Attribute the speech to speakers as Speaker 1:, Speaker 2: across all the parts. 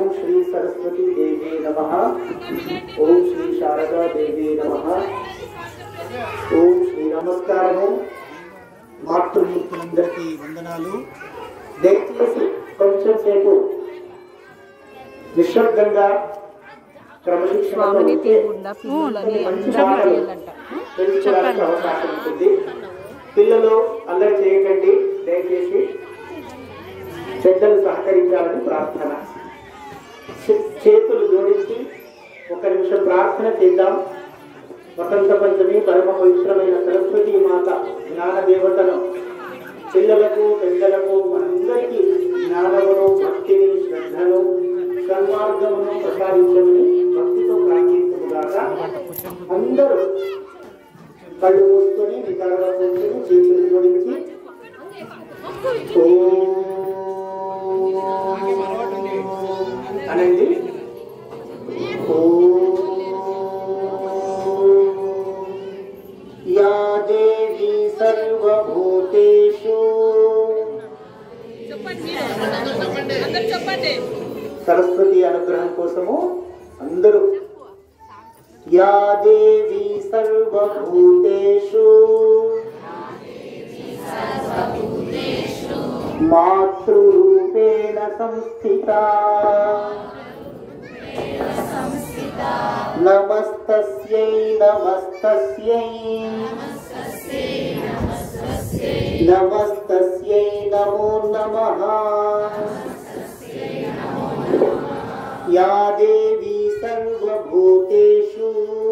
Speaker 1: శ్రీ సరస్వతి దేవి నమ ఓం శ్రీ శారదా దేవి నమ ఓం శ్రీ నమస్కారము మాతృమూర్తులందరికీ వందనాలు దయచేసి కొంచెం సేపు నిశ్శబ్దంగా క్రమశిక్షణతో
Speaker 2: స్వామిని
Speaker 1: ఉంటే
Speaker 2: తీయకుండా పిల్లలని
Speaker 1: మంచి
Speaker 2: అందరూ
Speaker 1: మాటలు
Speaker 2: చేయాలంట
Speaker 1: తెలుసుకోవడానికి అవకాశం ఉంటుంది పిల్లలు అల్లరి చేయకండి దయచేసి పెద్దలు సహకరించాలని ప్రార్థన చే- చేతులు జోడించి ఒక నిమిషం ప్రార్థన చేద్దాం వసంత పంచమి పరమ పవిత్రమైన సరస్వతి మాత జ్ఞాన దేవతను పిల్లలకు పెద్దలకు మనందరికీ జ్ఞానమును భక్తిని శ్రద్ధను సన్మార్గమును ప్రసాదించమని భక్తితో ప్రార్థించుగాక అందరూ కళ్ళు మూసుకొని నిదానంగా కూర్చొని చేతులు జోడించి ఓం అనండి ఓం యా దేవి సర్వభూతేషు సరస్వతి అనుగ్రహం కోసము అందరూ యా దేవి సర్వభూతేషు మాతృరూపేణ సంస్థితా నమస్తస్యై నమస్తస్యై నమస్తస్యై నమో నమః या देवी सर्वभूतेषु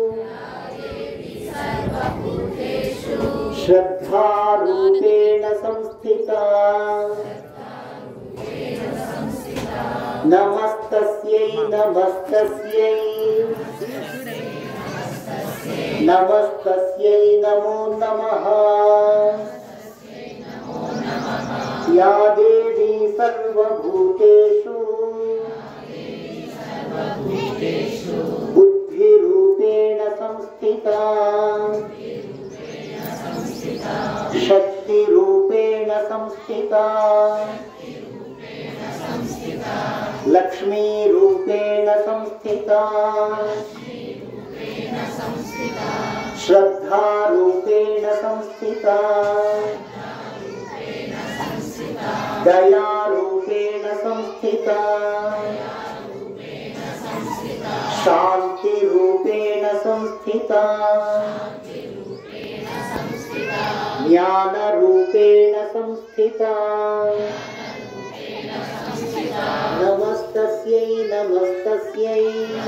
Speaker 1: श्रद्धारूपेण संस्थिता नमस्तस्यै नमस्तस्यै नमस्तस्यै नमो नमः या देवी सर्वभूतेषु बुद्धिरूपेण संस्थिता शक्तिरूपेण संस्थिता लक्ष्मीरूपेण संस्थिता श्रद्धारूपेण संस्थिता दयारूपेण संस्थिता शान्तिरूपेण संस्थिता ज्ञानरूपेण संस्थिता नमस्तस्यै नमस्तस्यै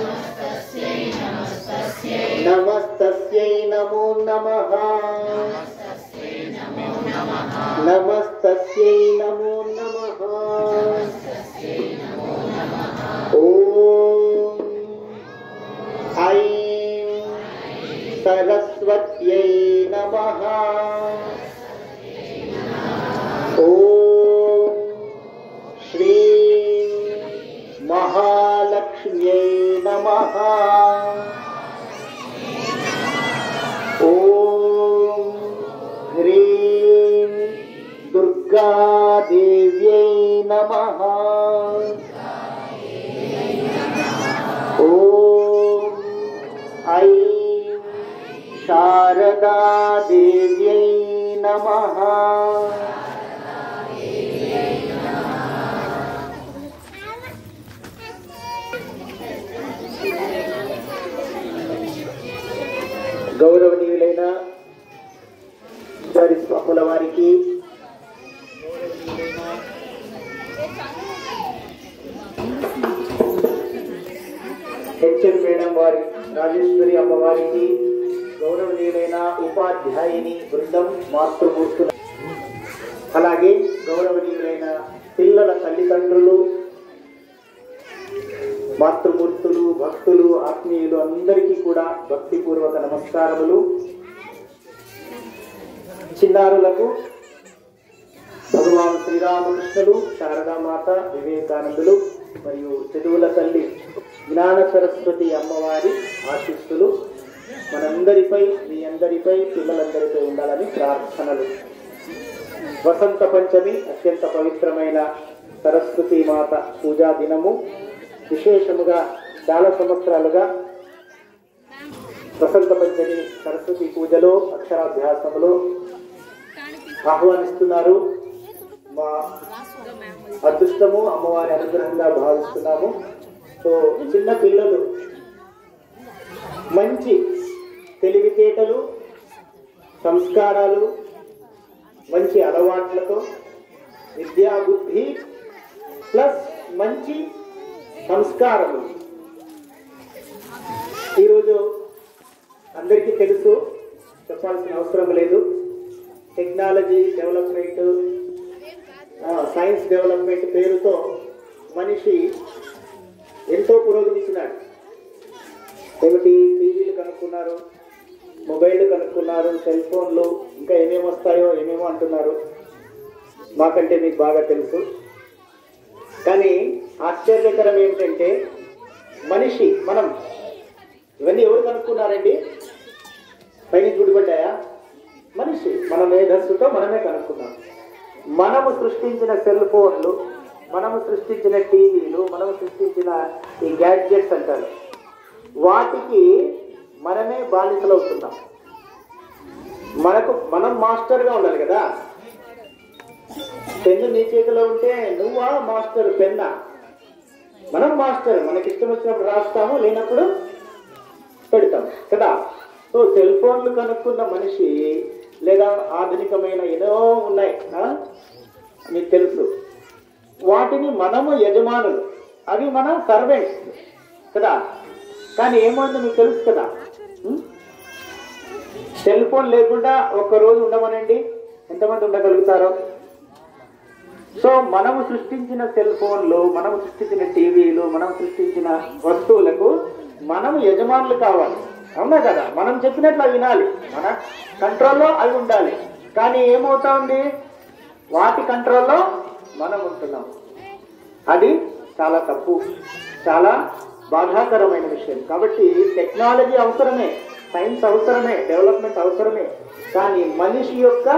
Speaker 1: नमस्तस्यै नमो नमः नमस्तस्यै नमो नमः ॐ ऐं सरस्वत्यै नमः ॐ श्रीं महालक्ष्म्यै नमः ॐ ह्रीं दुर्गादेव्यै नमः ॐ ऐं शारदादेव्यै नमः గౌరవనీయులైన గారి స్వాముల వారికి హెచ్ఎం మేడం వారి రాజేశ్వరి అమ్మవారికి గౌరవనీయులైన ఉపాధ్యాయుని బృందం మాతృమూర్తులు అలాగే గౌరవనీయులైన పిల్లల తల్లిదండ్రులు మాతృమూర్తులు భక్తులు ఆత్మీయులు అందరికీ కూడా భక్తిపూర్వక నమస్కారములు చిన్నారులకు భగవాన్ శ్రీరామకృష్ణులు శారదామాత వివేకానందులు మరియు చదువుల తల్లి జ్ఞాన సరస్వతి అమ్మవారి ఆశీస్సులు మనందరిపై మీ అందరిపై పిల్లలందరిపై ఉండాలని ప్రార్థనలు వసంత పంచమి అత్యంత పవిత్రమైన సరస్వతి మాత పూజా దినము విశేషముగా చాలా సంవత్సరాలుగా వసంత పంచమి సరస్వతి పూజలో అక్షరాభ్యాసములో ఆహ్వానిస్తున్నారు మా అదృష్టము అమ్మవారి అనుగ్రహంగా భావిస్తున్నాము సో చిన్న పిల్లలు మంచి తెలివితేటలు సంస్కారాలు మంచి అలవాట్లతో విద్యా బుద్ధి ప్లస్ మంచి సంస్కారము ఈరోజు అందరికీ తెలుసు చెప్పాల్సిన అవసరం లేదు టెక్నాలజీ డెవలప్మెంట్ ఆ, సైన్స్ డెవలప్మెంట్ పేరుతో మనిషి ఎంతో పురోగమించినాడు ఏమిటి టీవీలు కనుక్కున్నారు మొబైల్ కనుక్కున్నారు సెల్ ఫోన్లు ఇంకా ఏమేమి వస్తాయో ఏమేమో అంటున్నారు మాకంటే మీకు బాగా తెలుసు కానీ ఆశ్చర్యకరం ఏమిటంటే మనిషి మనం ఇవన్నీ ఎవరు కనుక్కున్నారండి పైన చూడబడ్డాయా మనిషి మన మేధస్సుతో మనమే కనుక్కున్నాం మనము సృష్టించిన సెల్ ఫోన్లు మనము సృష్టించిన టీవీలు మనము సృష్టించిన ఈ గ్యాడ్జెట్స్ అంటారు వాటికి మనమే బానిసలు అవుతున్నాం మనకు మనం మాస్టర్గా ఉండాలి కదా పెన్ను నీ చేతిలో ఉంటే నువ్వా మాస్టర్ పెన్నా మనం మాస్టర్ మనకి ఇష్టం వచ్చినప్పుడు రాస్తాము లేనప్పుడు పెడతాం కదా సో సెల్ ఫోన్లు కనుక్కున్న మనిషి లేదా ఆధునికమైన ఎన్నో ఉన్నాయి ఆ? మీకు తెలుసు వాటిని మనము యజమానులు అవి మన సర్వెంట్స్ కదా కానీ ఏమవుతుందో మీకు తెలుసు కదా ఉం? సెల్ ఫోన్ లేకుండా ఒక్క రోజు ఉండమనండి ఎంతమంది ఉండగలుగుతారో సో మనము సృష్టించిన సెల్ ఫోన్లు మనము సృష్టించిన టీవీలు మనం సృష్టించిన వస్తువులకు మనం యజమానులు కావాలి అవునా కదా మనం చెప్పినట్లు అవి వినాలి మన కంట్రోల్లో అవి ఉండాలి కానీ ఏమవుతా ఉంది వాటి కంట్రోల్లో మనం ఉంటున్నాం అది చాలా తప్పు చాలా బాధాకరమైన విషయం కాబట్టి టెక్నాలజీ అవసరమే సైన్స్ అవసరమే డెవలప్మెంట్ అవసరమే కానీ మనిషి యొక్క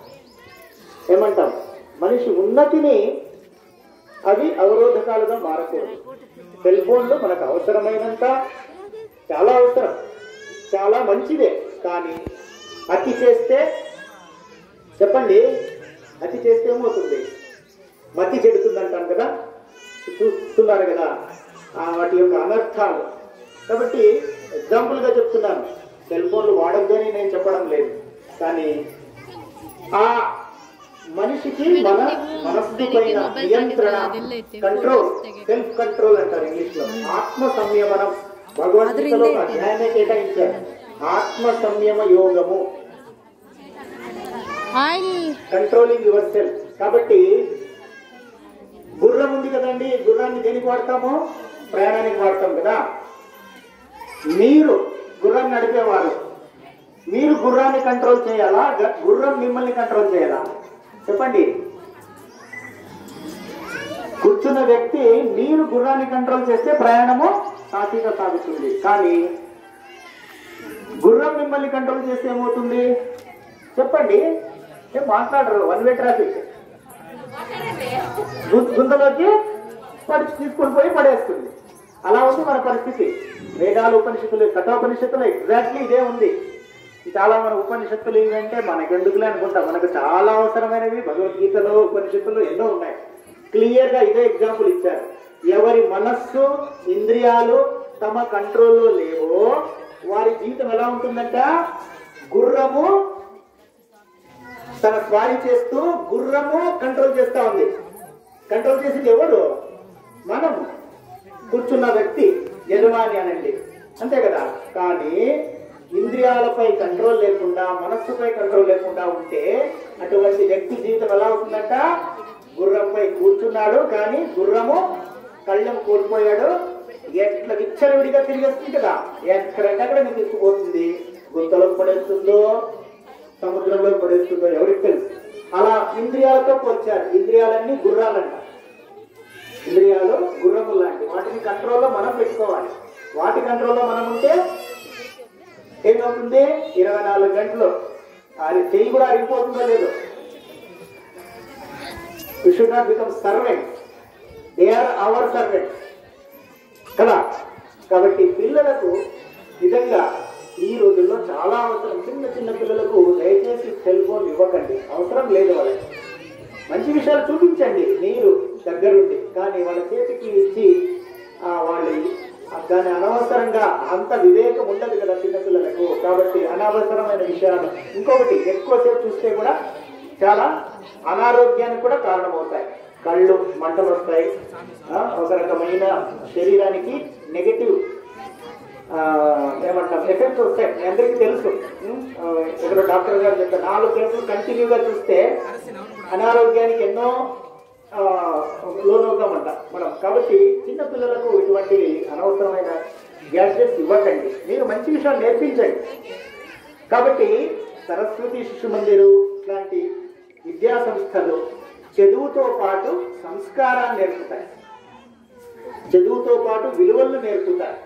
Speaker 1: ఏమంటాం మనిషి ఉన్నతిని అవి అవరోధకాలుగా మారకూడదు సెల్ ఫోన్లు మనకు అవసరమైనంత చాలా అవసరం చాలా మంచిదే కానీ అతి చేస్తే చెప్పండి అతి చేస్తే ఏమవుతుంది మతి చెడుతుంది అంటాం కదా చూస్తున్నారు కదా ఆ వాటి యొక్క అనర్థాలు కాబట్టి ఎగ్జాంపుల్గా చెప్తున్నాను సెల్ ఫోన్లు వాడొద్దని నేను చెప్పడం లేదు కానీ ఆ మనిషికి మన మనస్సు పైన నియంత్రణ కంట్రోల్ సెల్ఫ్ కంట్రోల్ అంటారు ఇంగ్లీష్ లో ఆత్మ సంయమనం భగవద్గీతలో ఒక అధ్యాయమే కేటాయించారు ఆత్మ సంయమ యోగము
Speaker 2: ఆయిల్
Speaker 1: కంట్రోలింగ్ యువర్ సెల్ఫ్ కాబట్టి గుర్రం ఉంది కదండి గుర్రాన్ని దేనికి వాడతాము ప్రయాణానికి వాడతాం కదా మీరు గుర్రాన్ని నడిపేవారు మీరు గుర్రాన్ని కంట్రోల్ చేయాలా గ- గుర్రం మిమ్మల్ని కంట్రోల్ చేయాలా చెప్పండి కూర్చున్న వ్యక్తి మీరు గుర్రాన్ని కంట్రోల్ చేస్తే ప్రయాణము సాఫీగా సాగుతుంది కానీ గుర్రం మిమ్మల్ని కంట్రోల్ చేస్తే ఏమవుతుంది చెప్పండి ఏం మాట్లాడరు వన్ వే ట్రాఫిక్ గు- గుంతలోకి పడి తీసుకొని పోయి పడేస్తుంది అలా ఉంది మన పరిస్థితి వేదాలు ఉపనిషత్తులు కఠోపనిషత్తులు ఎగ్జాక్ట్లీ ఇదే ఉంది చాలా మన ఉపనిషత్తులు ఏంటంటే మనకెందుకులే అనుకుంటా మనకు చాలా అవసరమైనవి భగవద్గీతలో ఉపనిషత్తులు ఎన్నో ఉన్నాయి క్లియర్ గా ఇదే ఎగ్జాంపుల్ ఇచ్చారు ఎవరి మనస్సు ఇంద్రియాలు తమ కంట్రోల్లో లేవో వారి జీవితం ఎలా ఉంటుందంట గుర్రము తన స్వారీ చేస్తూ గుర్రము కంట్రోల్ చేస్తా ఉంది కంట్రోల్ చేసింది ఎవరు మనం కూర్చున్న వ్యక్తి యజమాని అనండి అంతే కదా కానీ ఇంద్రియాలపై కంట్రోల్ లేకుండా మనస్సుపై కంట్రోల్ లేకుండా ఉంటే అటువంటి వ్యక్తి జీవితం ఎలా అవుతుందంట గుర్రంపై కూర్చున్నాడు కానీ గుర్రము కళ్ళం కోల్పోయాడు ఎట్లా విచ్చలవిడిగా తిరిగేస్తుంది కదా ఎక్కడంటే అక్కడ నీకు తీసుకుపోతుంది గుంతలో పడేస్తుందో సముద్రంలో పడేస్తుందో ఎవరికి తెలుసు అలా ఇంద్రియాలతో పోల్చారు ఇంద్రియాలన్నీ గుర్రాలంట ఇంద్రియాలు గుర్రములు లాంటి వాటిని కంట్రోల్లో మనం పెట్టుకోవాలి వాటి కంట్రోల్లో మనం ఉంటే ఏమవుతుంది ఇరవై నాలుగు గంటలు అది చెయ్యి కూడా అరిగిపోతుందో లేదో we should not become servant they are our servant కాబట్టి పిల్లలకు నిజంగా ఈ రోజుల్లో చాలా అవసరం చిన్న చిన్న పిల్లలకు దయచేసి సెల్ ఫోన్ ఇవ్వకండి అవసరం లేదు వాళ్ళకి మంచి విషయాలు చూపించండి మీరు దగ్గరుండి కానీ వాళ్ళ చేతికి ఇచ్చి ఆ, వాళ్ళు దాని అనవసరంగా అంత వివేకం ఉండదు కదా చిన్నపిల్లలకు కాబట్టి అనవసరమైన విషయాలు ఇంకొకటి ఎక్కువసేపు చూస్తే కూడా చాలా అనారోగ్యానికి కూడా కారణమవుతాయి కళ్ళు మంటలు వస్తాయి ఆ, ఒక రకమైన శరీరానికి నెగటివ్ ఆ, ఏమంటాం ఎఫెక్ట్స్ వస్తాయి మీ అందరికీ తెలుసు ఉం? ఆ, ఇక్కడ డాక్టర్ గారు చెప్పారు నాలుగు గంటలు కంటిన్యూగా చూస్తే అనారోగ్యానికి ఎన్నో ఆ, లోనవుతామంట మనం కాబట్టి చిన్న పిల్లలకు ఇటువంటి అనవసరమైన గ్యాడ్జెట్స్ ఇవ్వకండి మీరు మంచి విషయాలు నేర్పించండి కాబట్టి సరస్వతి శిశు మందిరు ఇట్లాంటి విద్యా సంస్థలు చదువుతో పాటు సంస్కారాన్ని నేర్పుతాయి చదువుతో పాటు విలువలను నేర్పుతాయి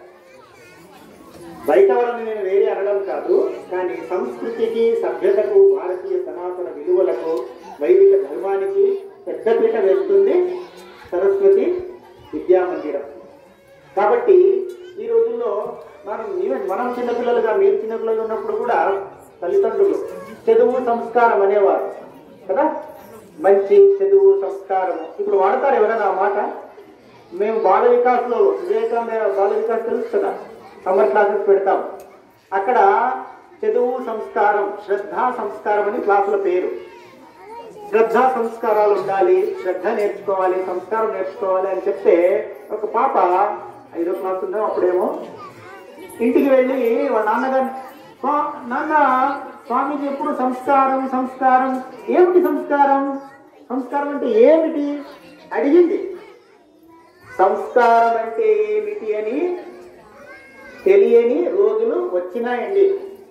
Speaker 1: బయట వాళ్ళని నేను వేరే అనడం కాదు కానీ సంస్కృతికి సభ్యతకు భారతీయ సనాతన విలువలకు వైదిక ధర్మానికి పెద్దపీట వేస్తుంది సరస్వతి విద్యా మందిరం కాబట్టి ఈ రోజుల్లో మనం ఈవెన్ మనం చిన్నపిల్లలుగా మీరు చిన్నపిల్లలు ఉన్నప్పుడు కూడా తల్లిదండ్రులు చదువు సంస్కారం అనేవారు కదా మంచి చదువు సంస్కారం ఇప్పుడు వాడతారు ఎవరైనా ఆ మాట మేము బాల వికాస్లో వివేకానంద బాల వికాస్ తెలుసు కదా సమ్మర్ క్లాసెస్ పెడతాం అక్కడ చదువు సంస్కారం శ్రద్ధ సంస్కారం అని క్లాసుల పేరు శ్రద్ధ సంస్కారాలు ఉండాలి శ్రద్ధ నేర్చుకోవాలి సంస్కారం నేర్చుకోవాలి అని చెప్తే ఒక పాప ఐదో క్లాస్ ఉందో అప్పుడేమో ఇంటికి వెళ్ళి వాళ్ళ నాన్నగారిని "స్వా- నాన్న స్వామీజీ ఎప్పుడు సంస్కారం సంస్కారం ఏమిటి సంస్కారం సంస్కారం అంటే ఏమిటి అడిగింది సంస్కారం అంటే ఏమిటి అని తెలియని రోజులు వచ్చినాయండి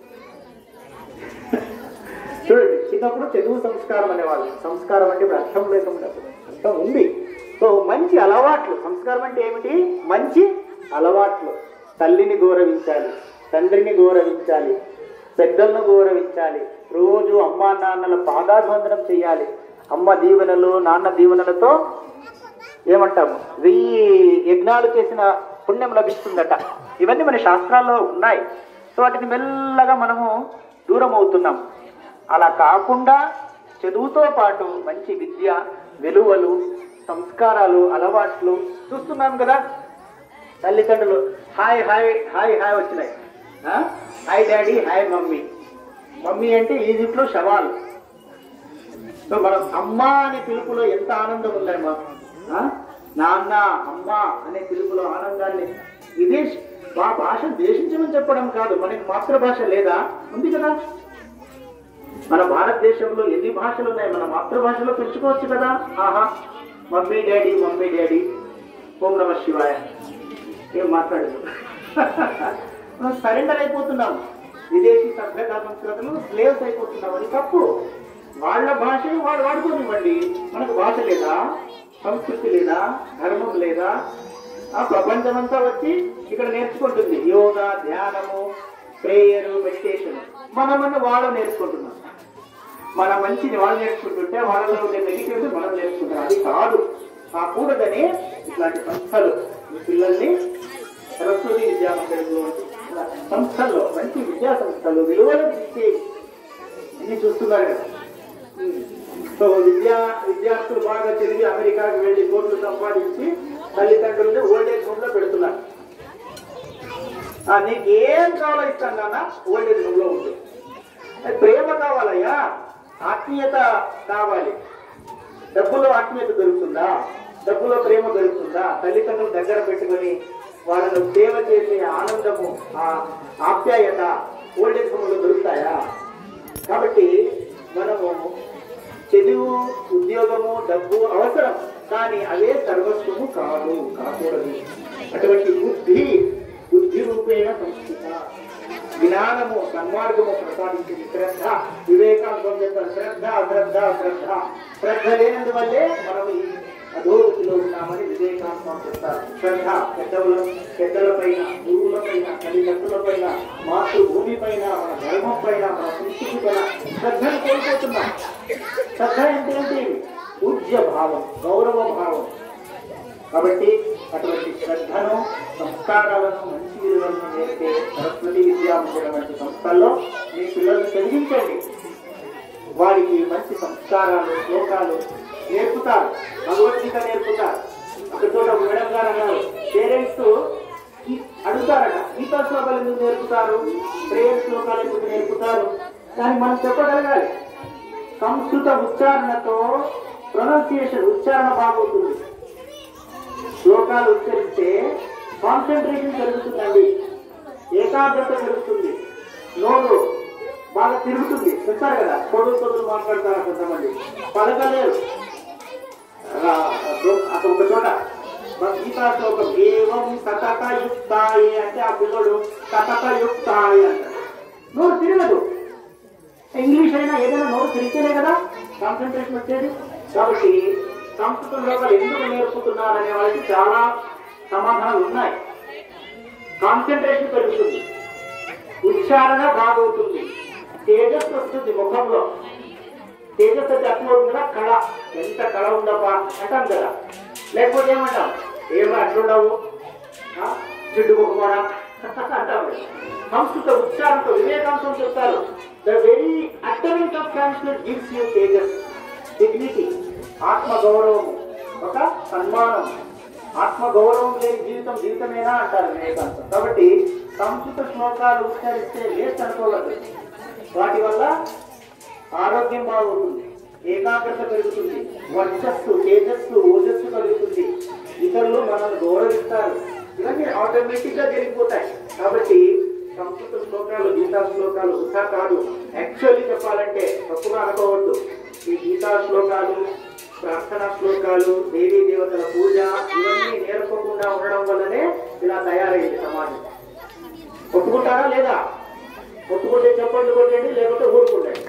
Speaker 1: చూడండి చిన్నప్పుడు చదువు సంస్కారం అనేవాళ్ళు సంస్కారం అంటే ఇప్పుడు అర్థం లేకుండా అర్థం ఉంది సో మంచి అలవాట్లు సంస్కారం అంటే ఏమిటి మంచి అలవాట్లు తల్లిని గౌరవించాలి తండ్రిని గౌరవించాలి పెద్దలను గౌరవించాలి రోజు అమ్మా నాన్నల పాదాభివందనం చేయాలి అమ్మ దీవెనలు నాన్న దీవెనలతో ఏమంటాము వెయ్యి యజ్ఞాలు చేసిన పుణ్యం లభిస్తుందట ఇవన్నీ మన శాస్త్రాల్లో ఉన్నాయి సో వాటిని మెల్లగా మనము దూరం అవుతున్నాం అలా కాకుండా చదువుతో పాటు మంచి విద్య విలువలు సంస్కారాలు అలవాట్లు చూస్తున్నాం కదా తల్లిదండ్రులు హాయ్ హాయ్ హాయ్ హాయ్ వచ్చినాయి ఆ? Hi daddy hi mummy mummy అంటే ఈజిప్ట్లో శవాలు సో మనం అమ్మ అనే పిలుపులో ఎంత ఆనందం ఉందమ్మా ఆ? నాన్న అమ్మ అనే పిలుపులో ఆనందాన్ని విదేశ్ మా భాష దేశించమని చెప్పడం కాదు మనకి మాతృభాష లేదా ఉంది కదా మన భారతదేశంలో ఎన్ని భాషలు ఉన్నాయి మన మాతృభాషలో పెంచుకోవచ్చు కదా ఆహా మమ్మీ డాడీ మమ్మీ డాడీ ఓం నమ శివాయ ఏం మాట్లాడదు మనం సరెండర్ అయిపోతున్నాం విదేశీ సభ్యత సంస్కృతులు స్లేవ్స్ అయిపోతున్నాం అది తప్పు వాళ్ళ భాష వాళ్ళు వాడుకోనివ్వండి మనకు భాష లేదా సంస్కృతి లేదా ధర్మం లేదా ఆ ప్రపంచమంతా వచ్చి ఇక్కడ నేర్చుకుంటుంది యోగా ధ్యానము ప్రేయర్ మెడిటేషన్ మనమన్న వాళ్ళు నేర్చుకుంటున్నాం మన మంచిని వాళ్ళు నేర్చుకుంటుంటే వాళ్ళలో ఉండే నెగిటివ్స్ మనం నేర్చుకుంటాం అది కాదు కాకూడదని ఇట్లాంటి సంస్థలు మీ పిల్లల్ని సరస్వతి విద్యా మందిరంలో ఇలా సంస్థల్లో మంచి విద్యా సంస్థలు విలువలు ఇచ్చే అన్ని చూస్తున్నారు కదా ఉమ్. సో విద్యా విద్యార్థులు బాగా చదివి అమెరికాకి వెళ్ళి కోట్లు సంపాదించి తల్లిదండ్రులని ఓల్డేజ్ హోమ్ లో పెడుతున్నారు ఆ, నీకు ఏం కావాలో ఇస్తాను నాన్న ఓల్డేజ్ హోమ్ లో ఉంది అది ప్రేమ కావాలయ్యా ఆత్మీయత కావాలి డబ్బులో ఆత్మీయత దొరుకుతుందా డబ్బులో ప్రేమ దొరుకుతుందా తల్లిదండ్రులు దగ్గర పెట్టుకొని వాళ్ళను సేవ చేసే ఆనందము ఆ ఆప్యాయత ఓల్డేజ్ హోమ్లో దొరుకుతాయా కాబట్టి మనము చదువు ఉద్యోగము డబ్బు అవసరం కానీ అవే సర్వస్వము కాదు కాకూడదు అటువంటి బుద్ధి బుద్ధి రూపేణ సంస్కృత జ్ఞానము సన్మార్గము ప్రసాదించింది శ్రద్ధ వివేకాంతం చెప్పారు శ్రద్ధ శ్రద్ధ శ్రద్ధ శ్రద్ధ లేనందువల్లే మనం ఈ అధోగతిలో ఉన్నామని వివేకాంతం చెప్తారు శ్రద్ధ పెద్దల పెద్దల పైన గురువుల పైన తల్లిదండ్రుల పైన మాతృభూమి పైన మన ధర్మం పైన మన సంస్కృతి పైన శ్రద్ధను కోల్పోతున్నాం శ్రద్ధ అంటే ఏంటి పూజ్య భావం గౌరవ భావం కాబట్టి అటువంటి శ్రద్ధను సంస్కారం సంస్కారాలను మంచి విలువలను నేర్పే సరస్వతి విద్యా మందిరం వంటి సంస్థల్లో మీ పిల్లల్ని చదివించండి వారికి మంచి సంస్కారాలు శ్లోకాలు నేర్పుతారు భగవద్గీత నేర్పుతారు ఒక చోట ఒక మేడం గారు అన్నారు పేరెంట్స్ అడుగుతారట గీతా శ్లోకాలు ఎందుకు నేర్పుతారు ప్రేయర్ శ్లోకాలు ఎందుకు నేర్పుతారు కానీ మనం చెప్పగలగాలి సంస్కృత ఉచ్చారణతో ప్రొనౌన్సియేషన్ ఉచ్చారణ బాగవుతుంది శ్లోకాలు ఉచ్చరిస్తే కాన్సన్ట్రేషన్ పెరుగుతుందండి ఏకాగ్రత పెరుగుతుంది నోరు బాగా తిరుగుతుంది చెప్తారు కదా పొడుగు పొడుగు మాట్లాడతారు కొంతమంది పలకలేరు రా- దో- అక్కడ ఒక చోట గీతా శ్లోకం ఏవం సతత యుక్తాయి అంటే ఆ పిల్లడు సతత యుక్తాయి అంటాడు నోరు తిరగదు ఇంగ్లీష్ అయినా ఏదైనా నోరు తిరిగితేనే కదా కాన్సన్ట్రేషన్ వచ్చేది కాబట్టి సంస్కృతం లోపల ఎందుకు నేర్పుతున్నారనే వాళ్ళకి చాలా సమాధానాలు ఉన్నాయి కాన్సన్ట్రేషన్ పెరుగుతుంది ఉచ్చారణ బాగవుతుంది తేజస్సు వస్తుంది ముఖంలో తేజస్సు అంటే అర్థమవుతుంది కదా కళ ఎంత కళ ఉందబ్బా అంటాం కదా లేకపోతే ఏమంటాం ఏమో అట్లుండవు ఆ, జిడ్డు ముఖమోడా అంటాం కదా. సంస్కృత ఉచ్చారణతో వివేకాంతం చెప్తారు the very utterance of Sanskrit gives you తేజస్ డిగ్నిటీ ఆత్మ గౌరవము ఒక సన్మానం ఆత్మ గౌరవం లేని జీవితం జీవితమేనా అంటారు వివేకాంతం కాబట్టి సంస్కృత శ్లోకాలు ఉచ్చరిస్తే వేస్ట్ అనుకోవద్దు వాటి వల్ల ఆరోగ్యం బాగుంటుంది ఏకాగ్రత పెరుగుతుంది వర్చస్సు తేజస్సు ఓజస్సు కలుగుతుంది ఇతరులు మనల్ని గౌరవిస్తారు ఇవన్నీ ఆటోమేటిక్ గా జరిగిపోతాయి కాబట్టి సంస్కృత శ్లోకాలు గీతా శ్లోకాలు వృధా కాదు యాక్చువల్లీ చెప్పాలంటే తప్పుగా అనుకోవద్దు ఈ గీతా శ్లోకాలు ప్రార్థనా శ్లోకాలు దేవీ దేవతల పూజ ఇవన్నీ నేర్పకుండా ఉండడం వల్లనే ఇలా తయారైంది సమాజం ఒప్పుకుంటారా లేదా ఒప్పుకుంటే చెప్పండి కొట్టండి లేకపోతే ఊరుకుంటండి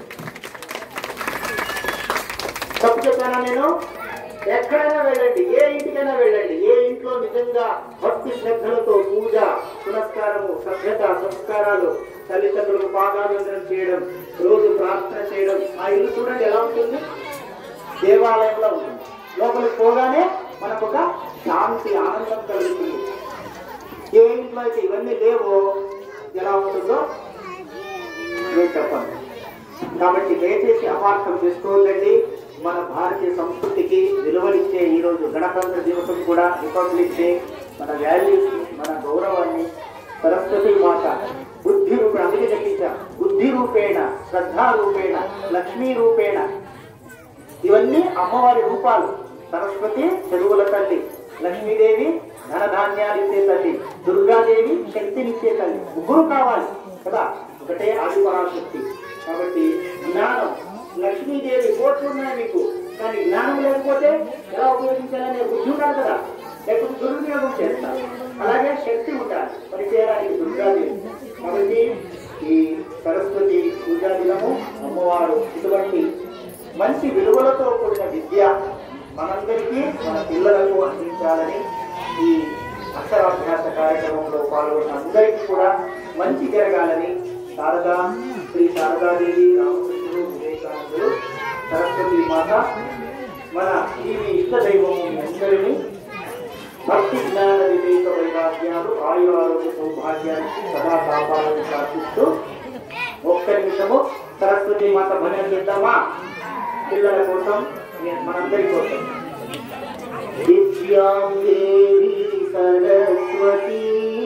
Speaker 1: తప్పు చెప్పానా నేను ఎక్కడైనా వెళ్ళండి ఏ ఇంటికైనా వెళ్ళండి ఏ ఇంట్లో నిజంగా భక్తి శ్రద్ధలతో పూజ పునస్కారము సభ్యత సంస్కారాలు తల్లిదండ్రులకు పాదాభివందనం చేయడం రోజు ప్రార్థన చేయడం ఆ ఇల్లు చూడండి ఎలా ఉంటుంది దేవాలయంలో ఉంటుంది లోపలికి పోగానే మనకు ఒక శాంతి ఆనందం కలుగుతుంది ఏ ఇంట్లో అయితే ఇవన్నీ లేవో ఎలా ఉంటుందో నేను చెప్పండి కాబట్టి దయచేసి అపార్థం చేసుకోవద్దండి మన భారతీయ సంస్కృతికి విలువలిచ్చే ఈ రోజు గణతంత్ర దివసం కూడా రిపబ్లిక్ డే మన వాల్యూస్ మన గౌరవాన్ని సరస్వతి మాత బుద్ధి రూపేణ అందుకే చెప్పించా బుద్ధి రూపేణ శ్రద్ధా రూపేణ లక్ష్మీ రూపేణ ఇవన్నీ అమ్మవారి రూపాలు సరస్వతి చెరువుల తల్లి లక్ష్మీదేవి ధనధాన్యాలు ఇచ్చే తల్లి దుర్గాదేవి శక్తినిచ్చే తల్లి ముగ్గురు కావాలి కదా ఒకటే ఆది పరాశక్తి కాబట్టి జ్ఞానం లక్ష్మీదేవి కోట్లు ఉన్నాయి మీకు కానీ జ్ఞానం లేకపోతే ఎలా ఉపయోగించాలనే బుద్ధి ఉండాలి కదా లేకపోతే దుర్వినియోగం చేస్తారు అలాగే శక్తి ఉండాలి పని చేయడానికి దుర్గాదేవి కాబట్టి ఈ సరస్వతి పూజా దినము అమ్మవారు ఇటువంటి మంచి విలువలతో కూడిన విద్య మనందరికీ మన పిల్లలకు అందించాలని ఈ అక్షరాభ్యాస కార్యక్రమంలో పాల్గొన్న అందరికీ కూడా మంచి జరగాలని శారదా శ్రీ శారదాదేవి రామకృష్ణుడు వివేకానందుడు సరస్వతి మాత మన ఈ మీ ఇష్ట దైవము మీ అందరినీ భక్తి జ్ఞాన వివేక వైరాగ్యాలు ఆయు ఆరోగ్య సౌభాగ్యానికి సదా కాపాలని ప్రార్థిస్తూ ఒక్క నిమిషము సరస్వతి మాత భజన చేద్దామా పిల్లల కోసం నేను మనందరి కోసం విద్యాం దేవి సరస్వతి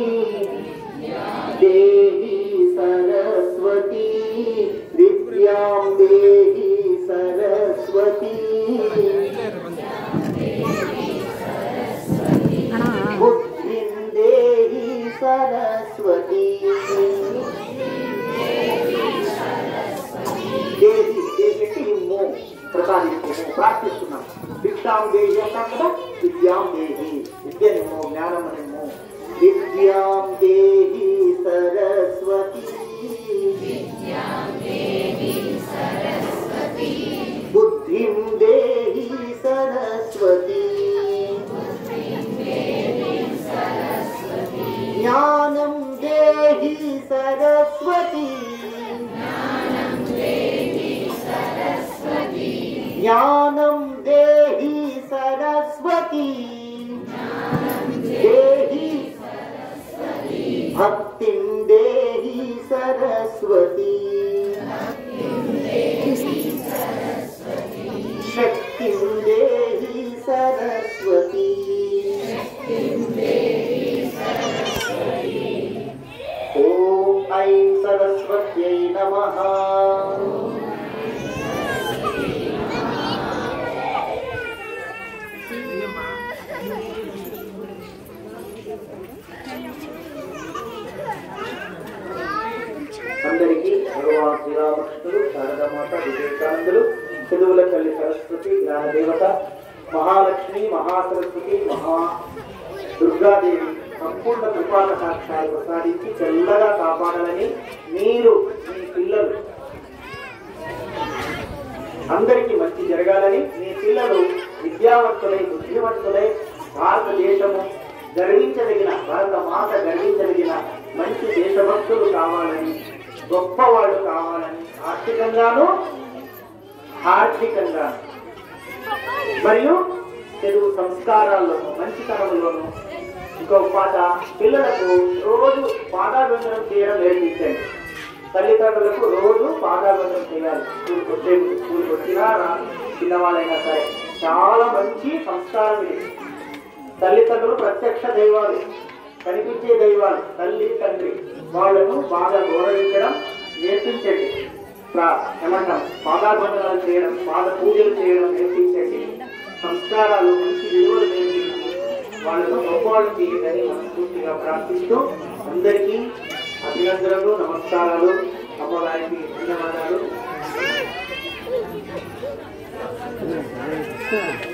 Speaker 1: దేవి సరస్వతి విద్యాం దేవి సరస్వతి బుద్ధిం దేవి సరస్వతి దేవి దేవికి ఇమ్ము ప్రసాదిస్తున్నాము ప్రార్థిస్తున్నాం భిక్షాం దేవి అంటాం కదా విద్యాం దేవి విద్యనిమ్ము జ్ఞానమునిమ్ము విద్యాం దేవి సరస్వతి బుద్ధిం దేవి సరస్వతి జ్ఞానం దేహి సరస్వతి జ్ఞానం దేహి సరస్వతి దేహి భక్తిం దేహి సరస్వతి శక్తిం దేహి సరస్వతి ఓం ఐం సరస్వత్యై నమః అందరికీ భగవాన్ శ్రీరామకృష్ణుడు శారదామాత వివేకానందులు చదువుల తల్లి సరస్వతి జ్ఞాన దేవత మహాలక్ష్మి మహాసరస్వతి మహా దుర్గాదేవి సంపూర్ణ కృపాల సాక్షాలు ప్రసాదించి చల్లగా కాపాడాలని మీరు మీ పిల్లలు అందరికీ మంచి జరగాలని మీ పిల్లలు విద్యావంతులై బుద్ధివంతులై భారతదేశము గర్వించదగిన భారత మాత గర్వించదగిన మంచి దేశభక్తులు కావాలని గొప్పవాళ్ళు కావాలని ఆర్థికంగాను ఆర్థికంగాను మరియు తెలుగు సంస్కారాల్లోనూ మంచితనంలోనూ ఇంకో పాట పిల్లలకు రోజు పాదాబంధనం చేయడం నేర్పించండి తల్లిదండ్రులకు రోజు పాదాబంధనం చేయాలి స్కూల్కి వచ్చే స్కూల్కి వచ్చినా రా చిన్నవాళ్ళైనా సరే చాలా మంచి సంస్కారం ఇది తల్లిదండ్రులు ప్రత్యక్ష దైవాలు కనిపించే దైవాలు తల్లి తండ్రి వాళ్ళను బాగా గౌరవించడం నేర్పించండి ప్రా- ఏమంటాం పాదాబంధనాలు చేయడం పాద పూజలు చేయడం నేర్పించండి సంస్కారాలు మంచి విలువలు నేర్పించి వాళ్ళను గొప్పవాళ్ళు చేయాలని మనస్ఫూర్తిగా ప్రార్థిస్తూ అందరికీ అభినందనలు నమస్కారాలు అమ్మవారికి ధన్యవాదాలు